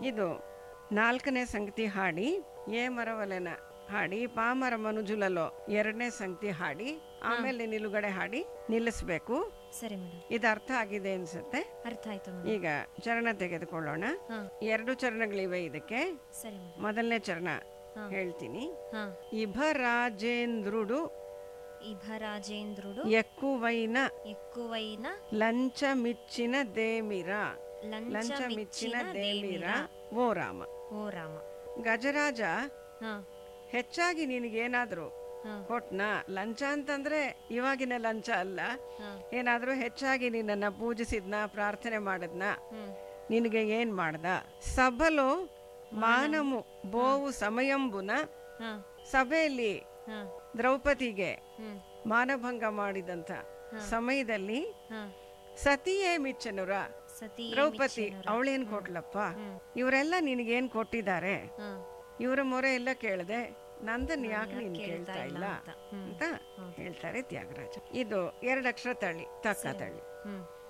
ಇದು ನಾಲ್ಕನೇ ಸಂಗತಿ ಹಾಡಿ ಏ ಮರವಲೆನ ಹಾಡಿ ಪಾಮರ ಮನುಜುಲಲೋ ಎರಡನೇ ಸಂಗತಿ ಹಾಡಿ ಆಮೇಲೆ ನಿಲುಗಡೆ ಹಾಡಿ ನಿಲ್ಲಿಸ್ಬೇಕು ಸರಿ ಮೇಡಮ್ ಇದು ಅರ್ಥ ಆಗಿದೆ ಅನ್ಸುತ್ತೆ ಅರ್ಥ ಆಯ್ತು ಮೇಡಮ್ ಈಗ ಚರಣ ತೆಗೆದುಕೊಳ್ಳೋಣ ಹಾ ಎರಡು ಚರಣಗಳಿವೆ ಇದಕ್ಕೆ ಸರಿ ಮೇಡಮ್ ಮೊದಲನೇ ಚರಣ ಹಾ. ಹೇಳ್ತೀನಿ ಹಾ ಇಭರಾಜೇಂದ್ರುಡು ಇಭರಾಜೇಂದ್ರುಡು ఎక్కువైన ఎక్కువైన లంచమిచ్చిన దేమిర లంచమిచ్చిన లంచమిచ్చిన ದೇಮಿರ దేమిర ಓ ರಾಮ ಓ ರಾಮ ಗಜರಾಜ ಹಾ ಹೆಚ್ಚಾಗಿ ನಿನಗೇನಾದ್ರೂ ಹಾ ಕೊಟ್ನಾ ಲಂಚ ಅಂತಂದ್ರೆ ಇವಾಗಿನ ಲಂಚ ಅಲ್ಲ ಹಾ ಏನಾದ್ರೂ ಹೆಚ್ಚಾಗಿ ನಿನ್ನನ್ನ ಪೂಜಿಸಿದ್ನ ಪ್ರಾರ್ಥನೆ ಮಾಡದ್ನ ಹ್ಮ್ ನಿನಗೆ ಏನ್ ಮಾಡ್ದ ಸಭಲು ಮಾನಮು ಬೋವು ಸಮಯಂಬುನ ಹಾ ಸಭೆಯಲ್ಲಿ ಹಾ ದ್ರೌಪದಿಗೆ ಹ್ಮ್ ಮಾನಭಂಗ ಮಾಡಿದಂತ ಸಮಯದಲ್ಲಿ ಹಾ ಸತಿಯೇ ಮಿಚ್ಚನುರ ಸತಿ ದ್ರೌಪದಿ ಅವಳೇನ್ ಕೊಟ್ಲಪ್ಪ ಇವರೆಲ್ಲ ನಿನಗೇನ್ ಕೊಟ್ಟಿದ್ದಾರೆ ಹಾ ಇವರ ಮೊರೆ ಎಲ್ಲ ಕೇಳದೆ ನಂದನ್ ಯಾಕೆ ನೀನ್ ಕೇಳ್ತಾ ಕೇಳ್ತಾ ಇಲ್ಲ ಇಲ್ಲ ಅಂತ. ಹ್ಮ್. ಅಂತ ಹೇಳ್ತಾರೆ ತ್ಯಾಗರಾಜ ಇದು ಎರಡು ಅಕ್ಷರ ತಳಿ ತಕ್ಕ ತಳಿ ಹ್ಮ್